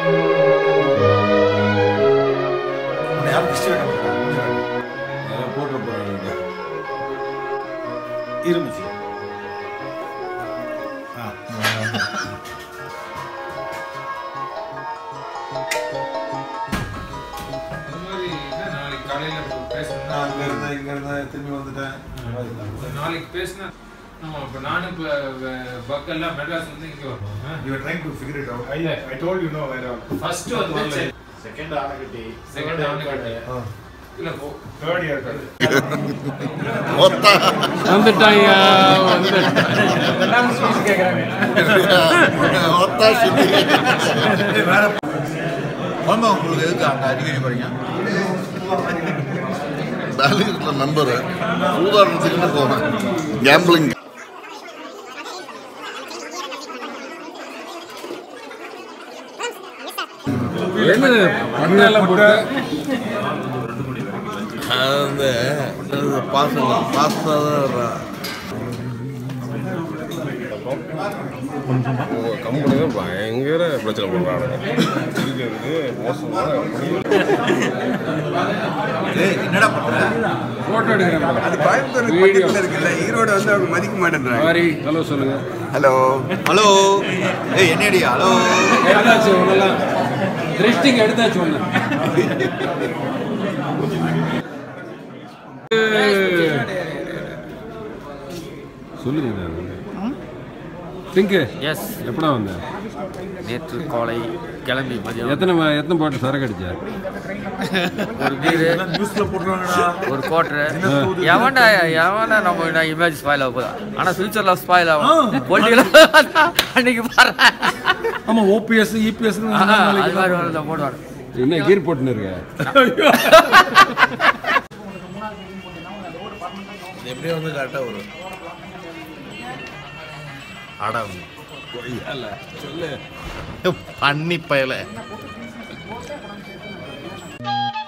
உன்னை யாரும் திருஷ்டி வைக்க மாட்டாங்க அதெல்லாம் போட்டு போறாங்க இருந்துச்சு ஆ இந்த மாதிரி என்ன நாளைக்கு காலையில பேசணும் நான் இங்க இருந்தேன் இங்க இருந்தேன் திரும்பி வந்துட்டேன் நாளைக்கு பேசினா ஆமா இப்ப நானும் இப்ப வ- பக்கெல்லாம் மெட்ராஸ் வந்து இங்க வரணும் You were trying to figure it out. I, I told you no where first வந்து செகண்ட் ஆனகட்டி செகண்ட் ஆனகட்டி இல்ல போ third year. வந்துட்டாங்க வந்துட்டாங்க ஆமா உங்களுக்கு எதுக்கு அங்கே அடிக்கடி போறீங்க பெங்களூரில் நம்பர் உதாரணத்துக்குன்னு போவேன் கேம்பிளிங் என்னது பண்ணெல்லாம் போட்டு அந்த பாசம் பாஸ்தா தான் கம்பெனி தான் பயங்கர பிரச்சனை பண்ணுறாங்க இருக்கிறது மோசமான என்னடா பண்ற போட்டோ எடுக்கிறேன் அது கோயம்புத்தூர் வீடியோ பக்கத்துல இருக்குல்ல ஈரோடு வந்து அவங்க மதிக்க மாட்டேன்றாங்க சாரி ஹலோ சொல்லுங்க ஹலோ ஹலோ ஏய் என்னடி ஹலோ எடுத்தாச்சு ஒன்னெல்லாம் த்ரெஸ்டிங் எடுத்தாச்சு ஒன்று சொல்லுங்க பிங்கு எஸ் எப்படா வந்த நேற்று காலை கிளம்பி மதியம் எத்தனை ம- எத்தனை பாட்டு சரக்கு அடிச்ச ஒரு பீரு நியூஸ்ல போட்டுருவாங்கடா ஒரு கோட்டரு எவன்டா எவன்டா நம்ம நான் இமேஜ் ஸ்பாயில் ஆக போதா ஆனால் ஃபியூச்சரில் ஸ்பாயில் ஆகும் பொலிட்டிக்கல் அன்னைக்கு பாரு ஆமா ஓபிஎஸ் இபிஎஸ் அது மாதிரி வந்து போடுவார் என்ன கீர் போட்டுன்னு இருக்க எப்படியே வந்து கரெக்டாக வரும் அடம் பண்ணி பயல